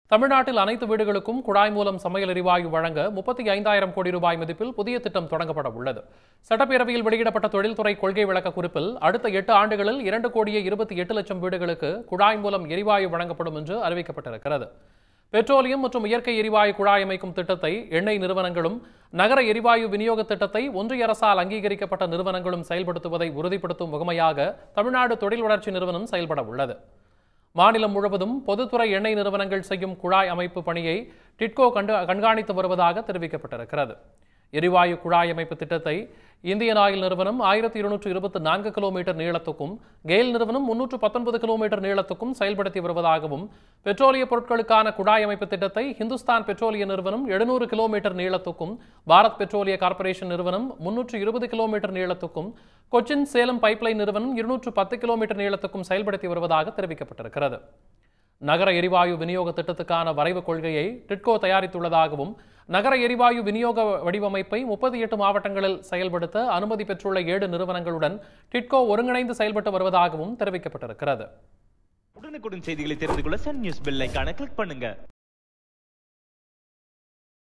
தமிழ்நாட்டில் அனைத்து வீடுகளுக்கும் குழாய் மூலம் சமையல் எரிவாயு வழங்க முப்பத்தி ஐந்தாயிரம் கோடி ரூபாய் மதிப்பில் புதிய திட்டம் தொடங்கப்பட உள்ளது சட்டப்பேரவையில் வெளியிடப்பட்ட தொழில்துறை கொள்கை விளக்க குறிப்பில் அடுத்த எட்டு ஆண்டுகளில் இரண்டு கோடியே இருபத்தி எட்டு லட்சம் வீடுகளுக்கு குழாய் மூலம் எரிவாயு வழங்கப்படும் என்று அறிவிக்கப்பட்டிருக்கிறது பெட்ரோலியம் மற்றும் இயற்கை எரிவாயு குழாய் அமைக்கும் திட்டத்தை எண்ணெய் நிறுவனங்களும் நகர எரிவாயு விநியோக திட்டத்தை ஒன்றிய அரசால் அங்கீகரிக்கப்பட்ட நிறுவனங்களும் செயல்படுத்துவதை உறுதிப்படுத்தும் முகமையாக தமிழ்நாடு தொழில் வளர்ச்சி நிறுவனம் செயல்பட உள்ளது மாநிலம் முழுவதும் பொதுத்துறை எண்ணெய் நிறுவனங்கள் செய்யும் குழாய் அமைப்பு பணியை டிட்கோ கண்டு கண்காணித்து வருவதாக தெரிவிக்கப்பட்டிருக்கிறது எரிவாயு குழாய் அமைப்பு திட்டத்தை இந்தியன் ஆயில் நிறுவனம் ஆயிரத்தி இருநூற்று இருபத்தி நான்கு கிலோமீட்டர் நீளத்துக்கும் கெயில் நிறுவனம் முன்னூற்று பத்தொன்பது கிலோமீட்டர் நீளத்துக்கும் செயல்படுத்தி வருவதாகவும் பெட்ரோலிய பொருட்களுக்கான குழாய் அமைப்பு திட்டத்தை ஹிந்துஸ்தான் பெட்ரோலிய நிறுவனம் எழுநூறு கிலோமீட்டர் நீளத்துக்கும் பாரத் பெட்ரோலிய கார்ப்பரேஷன் நிறுவனம் முன்னூற்று இருபது கிலோமீட்டர் நீளத்துக்கும் கொச்சின் சேலம் பைப்லைன் நிறுவனம் இருநூற்று பத்து கிலோமீட்டர் நீளத்துக்கும் செயல்படுத்தி வருவதாக தெரிவிக்கப்பட்டிருக்கிறது நகர எரிவாயு விநியோக திட்டத்துக்கான வரைவு கொள்கையை டிட்கோ தயாரித்துள்ளதாகவும் நகர எரிவாயு விநியோக வடிவமைப்பை முப்பத்தி எட்டு மாவட்டங்களில் செயல்படுத்த அனுமதி பெற்றுள்ள ஏழு நிறுவனங்களுடன் டிட்கோ ஒருங்கிணைந்து செயல்பட்டு வருவதாகவும் தெரிவிக்கப்பட்டிருக்கிறது உடனுக்குடன் செய்திகளை தெரிந்து கொள்ள சன் நியூஸ் பெல் ஐகானை கிளிக் பண்ணுங்க